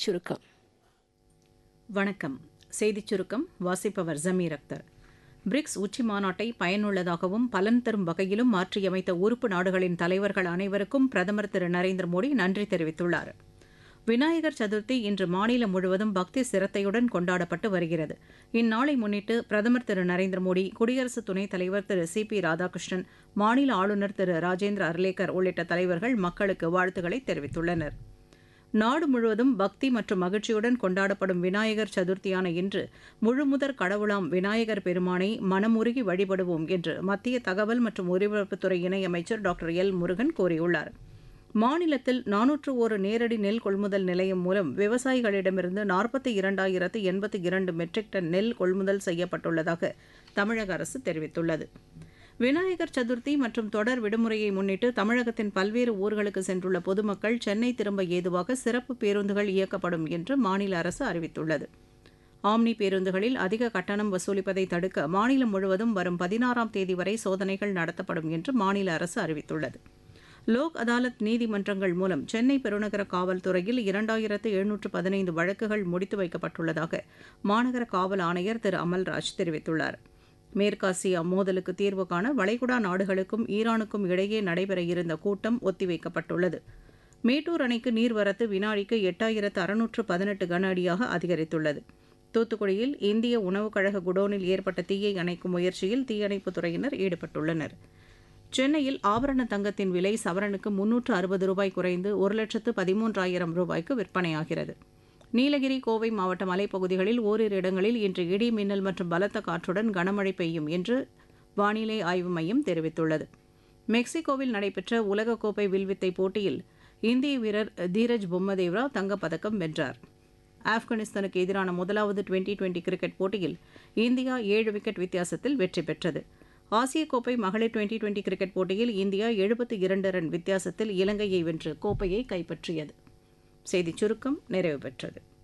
சுருக்கம் வணக்கம் செய்திச் சுருக்கம் வாசிப்பவர் ஜமீர் அக்தர் பிரிக்ஸ் உச்சி மாநாட்டை பயனுள்ளதாகவும் பலன் தரும் வகையிலும் மாற்றியமைத்த உறுப்பு நாடுகளின் தலைவர்கள் அனைவருக்கும் பிரதமர் திரு நரேந்திர மோடி நன்றி தெரிவித்துள்ளார் விநாயகர் சதுர்த்தி இன்று மாநிலம் முழுவதும் பக்தி சிரத்தையுடன் கொண்டாடப்பட்டு வருகிறது இந்நாளை முன்னிட்டு பிரதமர் திரு நரேந்திர மோடி குடியரசு துணைத் தலைவர் திரு சி பி ராதாகிருஷ்ணன் மாநில ஆளுநர் திரு ராஜேந்திர அர்லேக்கர் உள்ளிட்ட தலைவர்கள் மக்களுக்கு வாழ்த்துக்களை தெரிவித்துள்ளனர் நாடு முழுவதும் பக்தி மற்றும் மகிழ்ச்சியுடன் கொண்டாடப்படும் விநாயகர் சதுர்த்தியான இன்று முழுமுதற் கடவுளாம் விநாயகர் பெருமானை மனமுருகி வழிபடுவோம் என்று மத்திய தகவல் மற்றும் ஒலிபரப்புத்துறை இணையமைச்சர் டாக்டர் எல் முருகன் கூறியுள்ளார் மாநிலத்தில் நானூற்று ஒரு நேரடி நெல் கொள்முதல் நிலையம் மூலம் விவசாயிகளிடமிருந்து நாற்பத்தி இரண்டாயிரத்து எண்பத்தி இரண்டு மெட்ரிக் டன் நெல் கொள்முதல் செய்யப்பட்டுள்ளதாக தமிழக அரசு தெரிவித்துள்ளது விநாயகர் சதுர்த்தி மற்றும் தொடர் விடுமுறையை முன்னிட்டு தமிழகத்தின் பல்வேறு ஊர்களுக்கு சென்றுள்ள பொதுமக்கள் சென்னை திரும்ப ஏதுவாக சிறப்பு பேருந்துகள் இயக்கப்படும் என்று மாநில அரசு அறிவித்துள்ளது ஆம்னி பேருந்துகளில் அதிக கட்டணம் வசூலிப்பதை தடுக்க மாநிலம் முழுவதும் வரும் பதினாறாம் தேதி வரை சோதனைகள் நடத்தப்படும் என்று மாநில அரசு அறிவித்துள்ளது லோக் அதாலத் நீதிமன்றங்கள் மூலம் சென்னை பெருநகர காவல்துறையில் இரண்டாயிரத்து எழுநூற்று பதினைந்து வழக்குகள் முடித்து வைக்கப்பட்டுள்ளதாக மாநகர காவல் ஆணையர் திரு அமல்ராஜ் தெரிவித்துள்ளார் மேற்காசிய மோதலுக்கு தீர்வு காண வளைகுடா நாடுகளுக்கும் ஈரானுக்கும் இடையே நடைபெற இருந்த கூட்டம் ஒத்திவைக்கப்பட்டுள்ளது மேட்டூர் அணைக்கு நீர்வரத்து வினாடிக்கு எட்டாயிரத்து அறுநூற்று பதினெட்டு கன அடியாக அதிகரித்துள்ளது தூத்துக்குடியில் இந்திய உணவுக் கழக குடோனில் ஏற்பட்ட தீயை அணைக்கும் முயற்சியில் தீயணைப்புத் துறையினர் ஈடுபட்டுள்ளனர் சென்னையில் ஆபரண தங்கத்தின் விலை சவரனுக்கு முன்னூற்று அறுபது ரூபாய் குறைந்து ஒரு லட்சத்து பதிமூன்றாயிரம் ரூபாய்க்கு விற்பனையாகிறது நீலகிரி கோவை மாவட்ட மலைப்பகுதிகளில் ஓரிரு இடங்களில் இன்று இடி மின்னல் மற்றும் பலத்த காற்றுடன் கனமழை பெய்யும் என்று வானிலை ஆய்வு மையம் தெரிவித்துள்ளது மெக்சிகோவில் நடைபெற்ற உலகக்கோப்பை வில்வித்தை போட்டியில் இந்திய வீரர் தீரஜ் பொம்மதேவ்ரா தங்கப்பதக்கம் வென்றார் ஆப்கானிஸ்தானுக்கு எதிரான முதலாவது டுவெண்டி டுவெண்டி கிரிக்கெட் போட்டியில் இந்தியா ஏழு விக்கெட் வித்தியாசத்தில் வெற்றி பெற்றது ஆசிய கோப்பை மகளிர் டுவெண்டி டுவெண்டி கிரிக்கெட் போட்டியில் இந்தியா எழுபத்தி இரண்டு ரன் வித்தியாசத்தில் இலங்கையை வென்று கோப்பையை கைப்பற்றியது செய்திச் சுருக்கம் நிறைவு பெற்றது